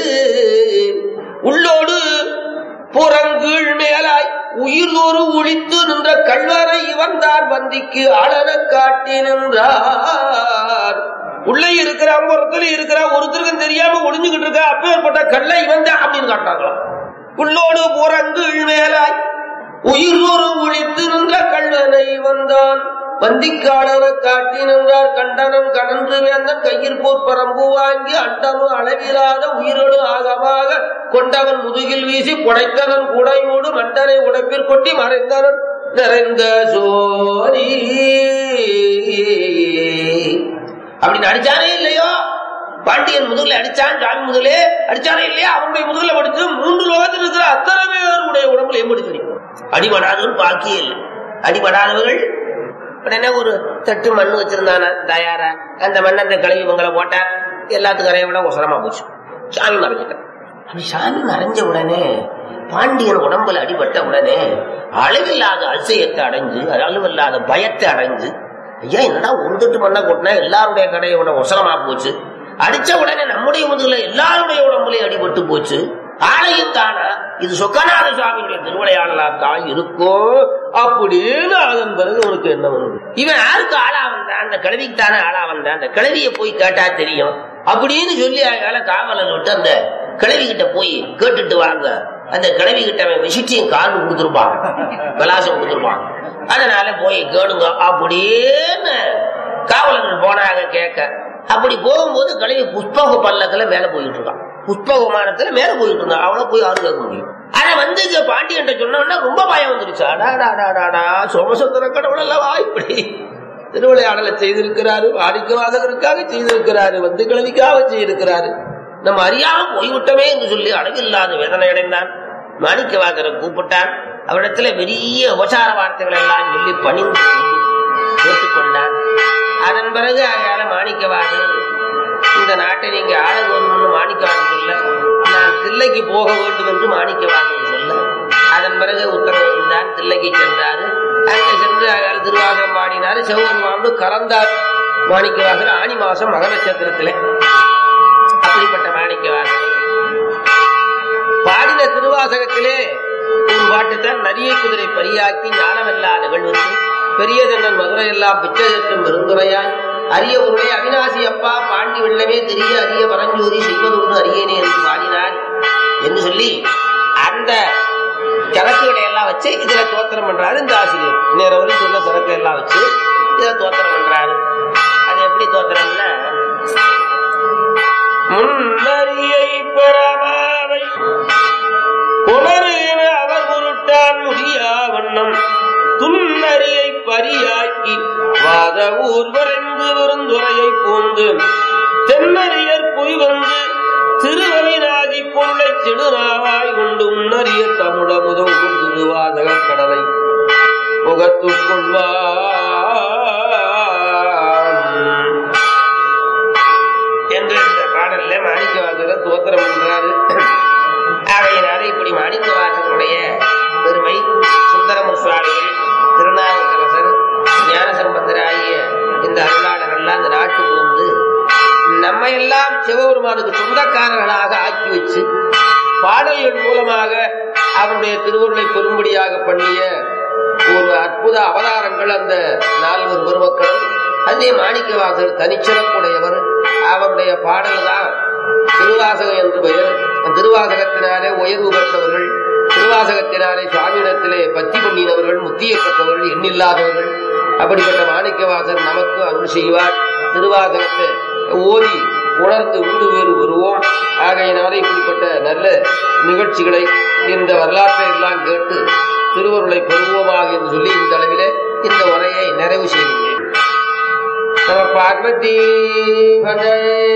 உள்ளோடு புறங்கீழ் மேலாய் உயிர்தோறு ஒழித்து நின்ற கல்வரை இவன்தான் வந்திக்கு அழன காட்டி நின்றார் உள்ளே இருக்கிற ஒருத்தர் இருக்கிற ஒருத்தருக்கும் தெரியாம ஒளிஞ்சுகிட்டு இருக்க அப்பேற்பட்ட கல்லை இவன் தான் அப்படின்னு காட்டாங்களாம் உள்ளோடு புறங்கீழ் மேலாய் உயிர்தோறு ஒழித்து நின்ற கல்வனை வந்தான் வந்திக்காளன காட்டி நின்றார் கண்டனம் கடந்து வேந்தன் கையில் போர் பரம்பு வாங்கி அண்டமும் அளவிலாத உயிரோடு ஆகமாக கொண்டவன் முதுகில் வீசி புடைத்தனன் குடையோடு மண்டனை உடைப்பில் கொட்டி மறைந்தனன் நிறைந்த சோரி அப்படின்னு அடிச்சானே இல்லையோ பாண்டியன் முதுகுல அடிச்சான் சாமி முதுகுலே அடிச்சானே இல்லையா அவனுடைய முதுகுல படிச்சு மூன்று லோகத்தில் இருக்கிற அத்தனை பேருடைய உடம்புல எப்படி அடிபடாதவன் பாக்கியே இல்லை அடிபடாதவர்கள் உடனே ஒரு தட்டு மண் வச்சிருந்தானா தயாரா அந்த மண் அந்த கழுவி பொங்கலை போட்டா எல்லாத்துக்கும் அறைய விட உசரமா போச்சு சாமி மறைஞ்சிட்டான் அப்படி சாமி மறைஞ்ச உடனே பாண்டியன் உடம்புல அடிபட்ட உடனே அளவில்லாத அதிசயத்தை அடைஞ்சு அளவில்லாத பயத்தை அடைஞ்சு ஐயா என்னடா ஒரு தட்டு மண்ணை கொட்டினா எல்லாருடைய கடையை விட உசரமா போச்சு அடிச்ச உடனே நம்முடைய முதுகுல எல்லாருடைய உடம்புலயும் அடிபட்டு போச்சு ஆலயம் தானா இது சொக்கநாத சுவாமியுடைய திருவிளையாடலா தான் இருக்கும் அப்படின்னு அதன் பிறகு உனக்கு என்ன வருது இவன் யாருக்கு ஆளா வந்தான் அந்த கிழவிக்கு தானே ஆளா வந்தான் அந்த கிழவிய போய் கேட்டா தெரியும் அப்படின்னு சொல்லி அதனால காவலன் விட்டு அந்த கிழவி கிட்ட போய் கேட்டுட்டு வாங்க அந்த கிழவி கிட்ட அவன் விசிட்டியும் கார்டு கொடுத்துருப்பான் விலாசம் கொடுத்துருப்பான் அதனால போய் கேளுங்க அப்படின்னு காவலர்கள் போனாங்க கேட்க அப்படி போகும்போது கிழவி புஷ்பக பல்லக்குல மேல போயிட்டு இருக்கான் புஷ்ப விமானத்துல மேல போயிட்டு இருந்தான் அவளை போய் யாரும் கேட்க முடியும் ஆனா வந்து இங்க பாண்டியன்ட்ட சொன்னோன்னா ரொம்ப பயம் வந்துருச்சு அடாடாடாடாடா சோமசுந்தர கடவுள் அல்லவா இப்படி திருவிளையாடலை செய்திருக்கிறாரு வாடிக்கைவாதகருக்காக செய்திருக்கிறாரு வந்து கிழவிக்காக செய்திருக்கிறாரு நம்ம அறியாம போய்விட்டோமே என்று சொல்லி அளவில்லாத வேதனை அடைந்தான் மாணிக்கவாதரை கூப்பிட்டான் அவரிடத்துல பெரிய உபசார வார்த்தைகள் எல்லாம் சொல்லி பணிந்து கேட்டுக்கொண்டான் அதன் பிறகு அயால மாணிக்கவாதர் இந்த நாட்டை நீங்க ஆள வேணும்னு மாணிக்கவாதன் சொல்ல நான் தில்லைக்கு போக வேண்டும் என்று மாணிக்கவாதன் சொல்ல அதன் பிறகு உத்தரவு இருந்தான் தில்லைக்கு சென்றாரு அங்கே சென்று அயால் திருவாசகம் பாடினாரு சிவபெருமானோடு கலந்தார் மாணிக்கவாசர் ஆணி மாசம் மக நட்சத்திரத்திலே அப்படிப்பட்ட மாணிக்கவாசர் பாடின திருவாசகத்திலே ஒரு பாட்டுத்தான் நரியை குதிரை பரியாக்கி ஞானமெல்லா நிகழ்வுக்கு பெரிய தன்னன் மதுரை எல்லாம் பிச்சையற்றும் பெருந்துரையாய் அரிய பொருளை அவினாசி அப்பா பாண்டி வெள்ளமே தெரிய அரிய பரஞ்சோதி செய்வதொன்று அரியனே என்று பாடினார் என்று சொல்லி அந்த சரக்குகளை எல்லாம் வச்சு இதுல தோத்திரம் பண்றாரு இந்த ஆசிரியர் நேரம் சொன்ன சரக்கு எல்லாம் வச்சு இதுல தோத்திரம் பண்றாரு அது எப்படி தோத்திரம்னா முன்னறியை பெறமாவை உணர்கிற அவர் பொருட்டான் முடியா வண்ணம் துன்னறியை பரியாக்கி வாத ஊர் வரைந்து விருந்துரையை பூந்து தென்னறியர் பொய் வந்து திருவவிநாதி பொருளை சிடுநாவாய் உண்டு உன்னறிய தமிழ முதங்கும் திருவாதக கடலை முகத்துக்கொள்வார் என்று இந்த பாடல்ல மாணிக்கவாசகர் தோத்திரம் பண்றாரு ஆகையினால இப்படி மாணிக்கவாசகருடைய பெருமை சுந்தரமு சுவாமிகள் திருநாவுக்கரசர் ஞானசம்பந்தர் ஆகிய இந்த அருளாளர்கள்லாம் இந்த நாட்டுக்கு வந்து நம்ம எல்லாம் சிவபெருமானுக்கு சொந்தக்காரர்களாக ஆக்கி வச்சு பாடல்கள் மூலமாக அவருடைய திருவருளை பெரும்படியாக பண்ணிய ஒரு அற்புத அவதாரங்கள் அந்த நால்வர் பெருமக்களும் அதே மாணிக்கவாசகர் தனிச்சிறப்புடையவர் அவருடைய பாடல் தான் திருவாசகம் என்று பெயர் அந்த திருவாசகத்தினாலே உயர்வு பெற்றவர்கள் திருவாசகத்தினாலே சுவாமியிடத்திலே பத்தி பண்ணினவர்கள் முத்திய பெற்றவர்கள் எண்ணில்லாதவர்கள் அப்படிப்பட்ட மாணிக்கவாசர் நமக்கு அருள் செய்வார் திருவாசகத்தை ஓதி உணர்ந்து உண்டு வேறு வருவோம் ஆகையினாலே இப்படிப்பட்ட நல்ல நிகழ்ச்சிகளை இந்த வரலாற்றை எல்லாம் கேட்டு திருவருளை பெறுவோமாக என்று சொல்லி இந்த அளவிலே இந்த உரையை நிறைவு செய்கிறேன் நம பார்வதி பதே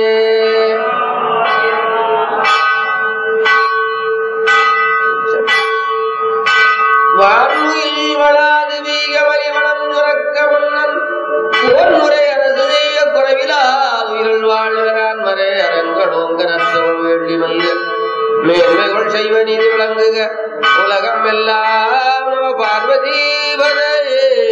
வான்முயில் வளாது வீக வலிவளம் சுரக்க முன்னன் ஓர் முறை அரசு செய்ய குறைவிலா உயிர்கள் வாழ்கிறான் மறை அரண்களோங்க நத்தவள் வேண்டி மல்க மேன்மைகள் செய்வ நீதி விளங்குக உலகம் எல்லாம் நம பார்வதி பதையே